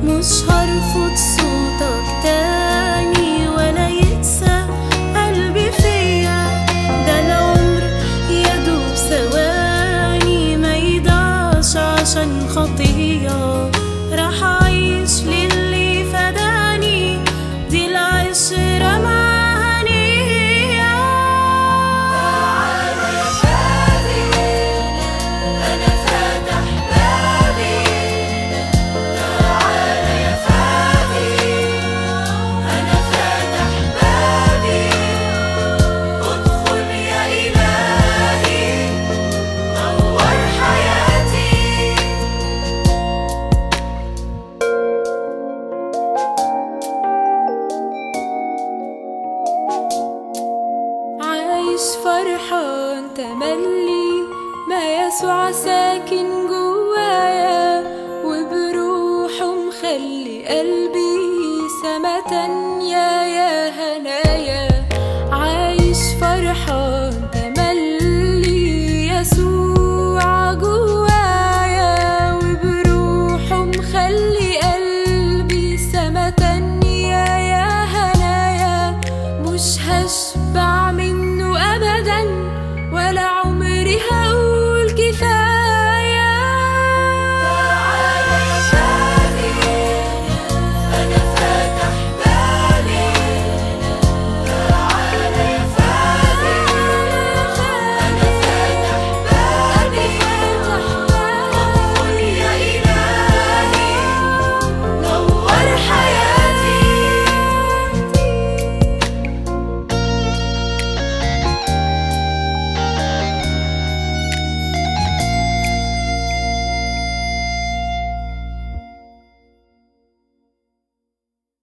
مش هرفض صوتك تاني ولا يقسى قلبي فيا ده العمر يدوب ثواني ما يضيعش عشان خطية راح أعيش للي فداني دي العشرة معاها نية تعالى يا فادي أنا فاتح بابي تعالى يا فادي أنا فاتح بابي ادخل يا إلهي نور حياتي عايش فرحان تملي ما يسوع ساكن جوايا وبروحه مخلي قلبي